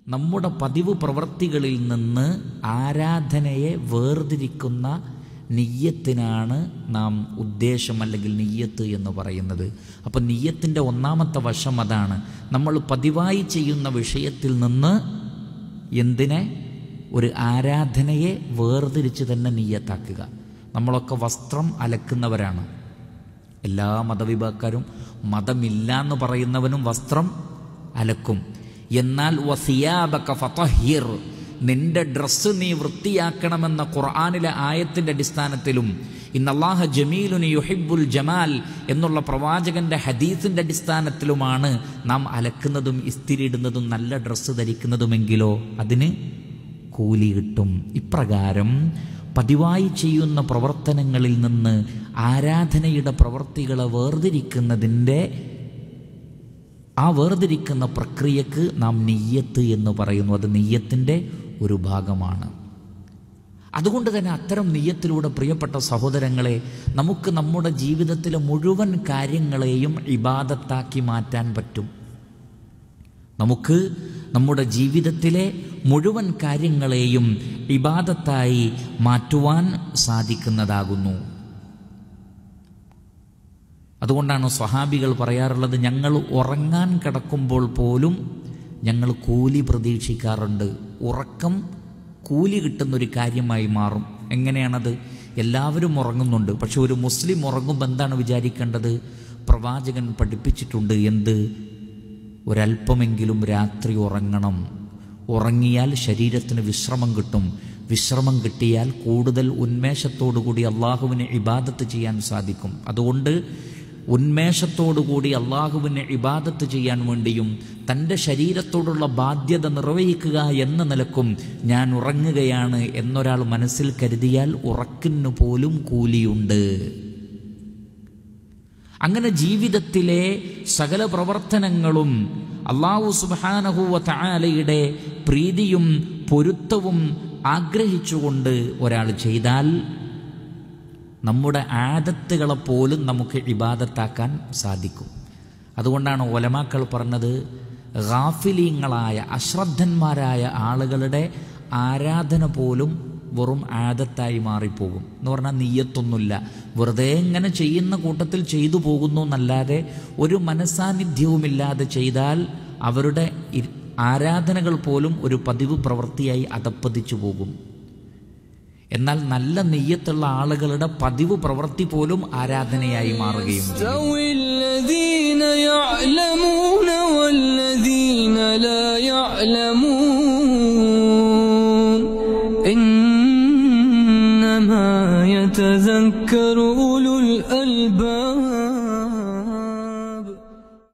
നമ്മുടെ പതിവ് പ്രവൃത്തികളിൽ നിന്ന് ആരാധനയെ വേർതിരിക്കുന്ന നെയ്യത്തിനാണ് നാം ഉദ്ദേശം അല്ലെങ്കിൽ നെയ്യത്ത് എന്ന് പറയുന്നത് അപ്പം നെയ്യത്തിൻ്റെ ഒന്നാമത്തെ വശം അതാണ് നമ്മൾ പതിവായി ചെയ്യുന്ന വിഷയത്തിൽ നിന്ന് എന്തിനെ ഒരു ആരാധനയെ വേർതിരിച്ച് തന്നെ നെയ്യത്താക്കുക നമ്മളൊക്കെ വസ്ത്രം അലക്കുന്നവരാണ് എല്ലാ മതവിഭാഗക്കാരും മതമില്ല എന്ന് പറയുന്നവനും വസ്ത്രം അലക്കും എന്നാൽ വസിയാബക ഫതഹിർ നിന്റെ ഡ്രസ്സ് നീ വൃത്തിയാക്കണമെന്ന ഖുർആാനിലെ ആയത്തിന്റെ അടിസ്ഥാനത്തിലും ഇന്നല്ലാഹ ജമീലുനി യുഹിബുൽ ജമാൽ എന്നുള്ള പ്രവാചകന്റെ ഹദീസിന്റെ അടിസ്ഥാനത്തിലുമാണ് നാം അലക്കുന്നതും ഇസ്തിരിയിടുന്നതും നല്ല ഡ്രസ്സ് ധരിക്കുന്നതുമെങ്കിലോ അതിന് കൂലി കിട്ടും ഇപ്രകാരം പതിവായി ചെയ്യുന്ന പ്രവർത്തനങ്ങളിൽ നിന്ന് ആരാധനയുടെ പ്രവൃത്തികളെ വേർതിരിക്കുന്നതിൻ്റെ ആ വേർതിരിക്കുന്ന പ്രക്രിയക്ക് നാം നെയ്യത്ത് എന്ന് പറയുന്നു അത് നെയ്യത്തിൻ്റെ ഒരു ഭാഗമാണ് അതുകൊണ്ട് തന്നെ അത്തരം നെയ്യത്തിലൂടെ പ്രിയപ്പെട്ട സഹോദരങ്ങളെ നമുക്ക് നമ്മുടെ ജീവിതത്തിലെ മുഴുവൻ കാര്യങ്ങളെയും ഇബാദത്താക്കി മാറ്റാൻ പറ്റും നമുക്ക് നമ്മുടെ ജീവിതത്തിലെ മുഴുവൻ കാര്യങ്ങളെയും ഇബാദത്തായി മാറ്റുവാൻ സാധിക്കുന്നതാകുന്നു അതുകൊണ്ടാണ് സ്വഹാബികൾ പറയാറുള്ളത് ഞങ്ങൾ ഉറങ്ങാൻ കിടക്കുമ്പോൾ പോലും ഞങ്ങൾ കൂലി പ്രതീക്ഷിക്കാറുണ്ട് ഉറക്കം കൂലി കിട്ടുന്നൊരു കാര്യമായി മാറും എങ്ങനെയാണത് എല്ലാവരും ഉറങ്ങുന്നുണ്ട് പക്ഷെ ഒരു മുസ്ലിം ഉറങ്ങുമ്പോൾ എന്താണ് വിചാരിക്കേണ്ടത് പ്രവാചകൻ പഠിപ്പിച്ചിട്ടുണ്ട് എന്ത് ഒരല്പമെങ്കിലും രാത്രി ഉറങ്ങണം ഉറങ്ങിയാൽ ശരീരത്തിന് വിശ്രമം കിട്ടും വിശ്രമം കിട്ടിയാൽ കൂടുതൽ ഉന്മേഷത്തോടുകൂടി അള്ളാഹുവിനെ ഇബാദത്ത് ചെയ്യാൻ സാധിക്കും അതുകൊണ്ട് ഉന്മേഷത്തോടുകൂടി അള്ളാഹുവിനെ ഇബാദത്ത് ചെയ്യാൻ വേണ്ടിയും തൻ്റെ ശരീരത്തോടുള്ള ബാധ്യത നിർവഹിക്കുക എന്ന നിലക്കും ഞാൻ ഉറങ്ങുകയാണ് എന്നൊരാൾ മനസ്സിൽ കരുതിയാൽ ഉറക്കിന് പോലും കൂലിയുണ്ട് അങ്ങനെ ജീവിതത്തിലെ സകല പ്രവർത്തനങ്ങളും അള്ളാഹു സുബാനഹുവ താലയുടെ പ്രീതിയും പൊരുത്തവും ആഗ്രഹിച്ചുകൊണ്ട് ഒരാൾ ചെയ്താൽ നമ്മുടെ ആദത്തുകളെപ്പോലും നമുക്ക് ഇബാദത്താക്കാൻ സാധിക്കും അതുകൊണ്ടാണ് ഒലമാക്കൾ പറഞ്ഞത് ഗാഫിലീങ്ങളായ അശ്രദ്ധന്മാരായ ആളുകളുടെ ആരാധന പോലും വെറും ആദത്തായി മാറിപ്പോകും എന്ന് പറഞ്ഞാൽ നീയത്തൊന്നുമില്ല വെറുതെ ഇങ്ങനെ ചെയ്യുന്ന കൂട്ടത്തിൽ ചെയ്തു പോകുന്നു എന്നല്ലാതെ ഒരു മനസാന്നിധ്യവുമില്ലാതെ ചെയ്താൽ അവരുടെ ഇ- ആരാധനകൾ പോലും ഒരു പതിവ് പ്രവൃത്തിയായി അതപ്പതിച്ചു പോകും എന്നാൽ നല്ല നെയ്യത്തുള്ള ആളുകളുടെ പതിവ് പ്രവൃത്തി പോലും ആരാധനയായി മാറുകയും ചെയ്യും يستوي الذين يعلمون والذين لا يعلمون إنما يتذكر أولو الألباب